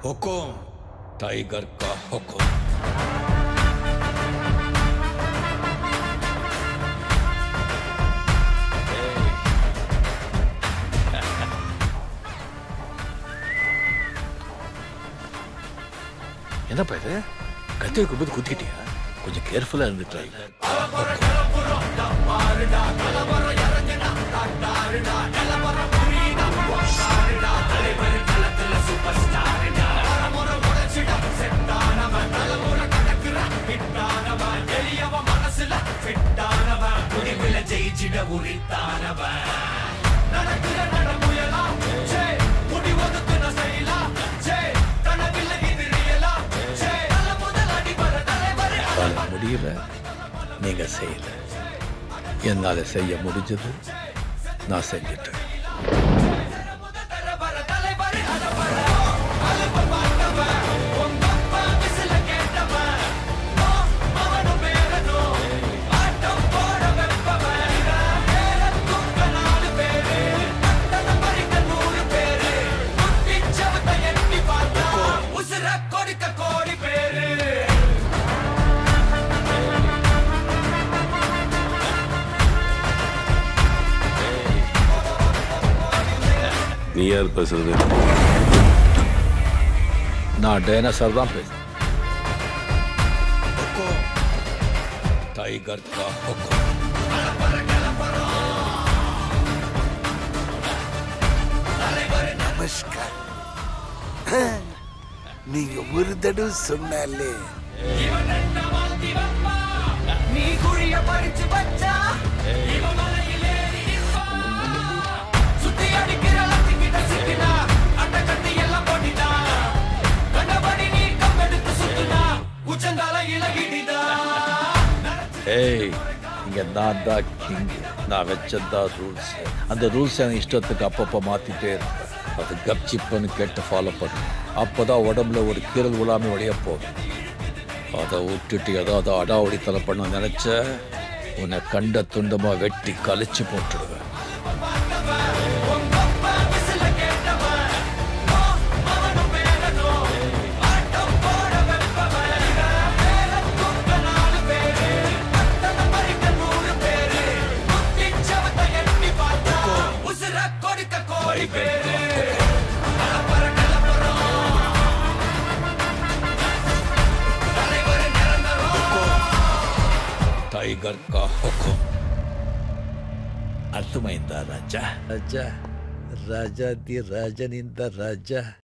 हुकुम tiger का हुकुम என்னப்பா இது கத்தி வைக்கும்போது குத்திக்கிட்டியா கொஞ்சம் கேர்ஃபுல்லா இருந்துட்டு என்னால முடியல நீங்க செய்யல என்னால செய்ய முடிஞ்சது நான் செஞ்சிட்டேன் நீ யார் பேசுறது நான் டைனோசர் தான் பேசுறேன் हुकुम टाइगर का हुकुम நமஸ்கார் நீங்க ஒரு தடவை சொன்னாலே நீ குழிய பறிச்சு வச்சா இவன் மலையில் ஏறி நிற்பா. சுத்தி அடிக்கிற லத்திக்கிட்ட சிக்கினா, அட்டை கட்டி எல்லாம் போட்டிட்டா. கண்டபடி நீ கம்பெடுத்து சுத்துனா, உச்சந்தால இலகிடிதா. ஏய் இங்க நான் தான் கிங் நான் வச்சதான் ரூல்ஸ் அந்த ரூல்ஸ் என் இஷ்டத்துக்கு அப்பப்போ மாத்திட்டே இருப்பேன் அது கப்சிப்புன்னு கேட்டு ஃபாலோ பண்ணு அப்போதான் உடம்புல ஒரு கீரல் விழாம வெளியே போகும் அதை விட்டுட்டு ஏதாவது அடாவடித்தலை பண்ண நினைச்ச உன்னை கண்ட துண்டமா வெட்டி கழிச்சு போட்டுடுவேன் பிச்சவத்தை எண்ணி பார்த்தா, உசுர கொடுக்க கோடி टाइगर பேரு. का हुकुम தலைவர் நிரந்தரம். टाइगर का हुकुम ಅರ್ಥమైందా ರಾಜ ರಾಜ ರಾಜಾದಿ ರಾಜನಿಂದ ರಾಜ